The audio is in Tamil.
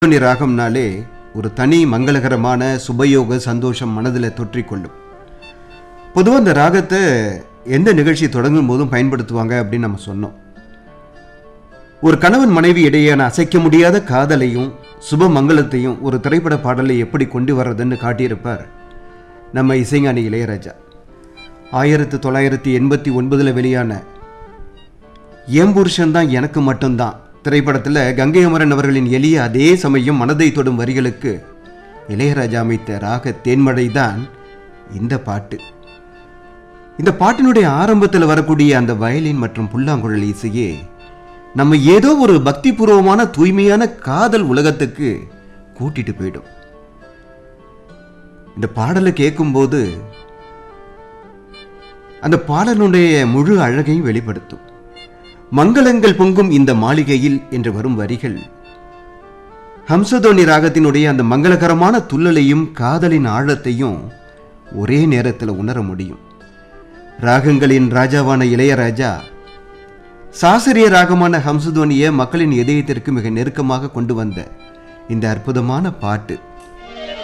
ஹம்சோனி ராகம்னாலே ஒரு தனி மங்களகரமான சுபயோக சந்தோஷம் மனதில் தொற்றிக்கொள்ளும் பொதுவாக இந்த ராகத்தை எந்த நிகழ்ச்சி தொடங்கும் போதும் பயன்படுத்துவாங்க அப்படின்னு நம்ம சொன்னோம் ஒரு கணவன் மனைவி இடையேயான அசைக்க முடியாத காதலையும் சுப மங்களத்தையும் ஒரு திரைப்பட பாடலை எப்படி கொண்டு வர்றதுன்னு காட்டியிருப்பார் நம்ம இசைஞானி இளையராஜா ஆயிரத்து தொள்ளாயிரத்தி எண்பத்தி ஒன்பதில் வெளியான என் புருஷன் தான் எனக்கு மட்டும்தான் திரைப்படத்தில் கங்கை அமரன் அவர்களின் எளிய அதே சமயம் மனதை தொடும் வரிகளுக்கு இளையராஜா அமைத்த ராக தேன்மழை தான் இந்த பாட்டு இந்த பாட்டினுடைய ஆரம்பத்தில் வரக்கூடிய அந்த வயலின் மற்றும் புல்லாங்குழல் இசையே நம்ம ஏதோ ஒரு பக்திபூர்வமான தூய்மையான காதல் உலகத்துக்கு கூட்டிட்டு போயிடும் இந்த பாடலை கேட்கும்போது அந்த பாடலுடைய முழு அழகையும் வெளிப்படுத்தும் மங்களங்கள் பொங்கும் இந்த மாளிகையில் என்று வரும் வரிகள் ஹம்சதோனி ராகத்தினுடைய அந்த மங்களகரமான துள்ளலையும் காதலின் ஆழத்தையும் ஒரே நேரத்தில் உணர முடியும் ராகங்களின் ராஜாவான இளையராஜா சாஸ்திரிய ராகமான ஹம்சதோனியை மக்களின் இதயத்திற்கு மிக நெருக்கமாக கொண்டு வந்த இந்த அற்புதமான பாட்டு